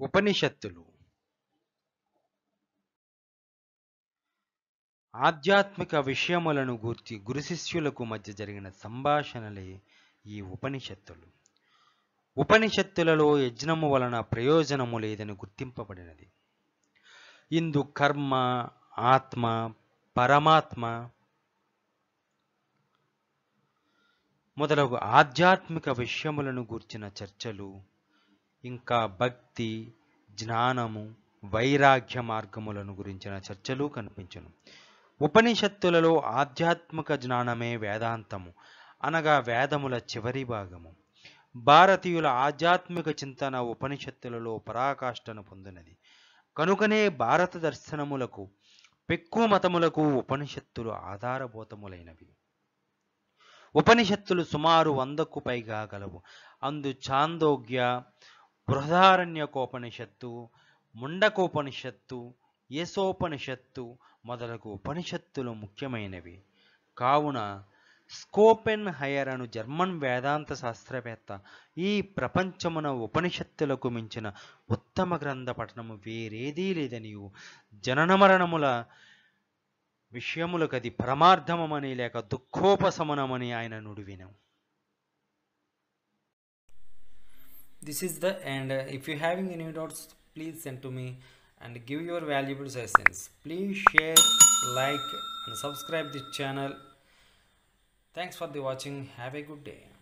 ఉపనిషత్తులు ఆధ్యాత్మిక విషయములను గూర్చి గురు శిష్యులకు మధ్య జరిగిన సంభాషణలే ఈ ఉపనిషత్తులు ఉపనిషత్తులలో యజ్ఞము వలన ప్రయోజనము లేదని గుర్తింపబడినది ఇందు కర్మ ఆత్మ పరమాత్మ మొదలగు ఆధ్యాత్మిక విషయములను గూర్చిన చర్చలు ఇంకా భక్తి జ్ఞానము వైరాగ్య మార్గములను గురించిన చర్చలు కనిపించును ఉపనిషత్తులలో ఆధ్యాత్మిక జ్ఞానమే వేదాంతము అనగా వేదముల చివరి భాగము భారతీయుల ఆధ్యాత్మిక చింతన ఉపనిషత్తులలో పరాకాష్ఠను పొందినది కనుకనే భారత దర్శనములకు పెక్కు మతములకు ఉపనిషత్తులు ఆధారభూతములైనవి ఉపనిషత్తులు సుమారు వందకు పైగా గలవు అందు చాందోగ్య బృహదారణ్యకోపనిషత్తు ముండకోపనిషత్తు యశోపనిషత్తు మొదలగు ఉపనిషత్తులు ముఖ్యమైనవి కావున స్కోపెన్ హయర్ అను జర్మన్ వేదాంత శాస్త్రవేత్త ఈ ప్రపంచమున ఉపనిషత్తులకు మించిన ఉత్తమ గ్రంథ పఠనము వేరేదీ లేదనియు జనన మరణముల విషయములకది పరమార్థమని లేక దుఃఖోపశమనమని ఆయన నుడివినం this is the end Uh, if you having any doubts please send to me and give your valuable suggestions please share like and subscribe this channel thanks for the watching have a good day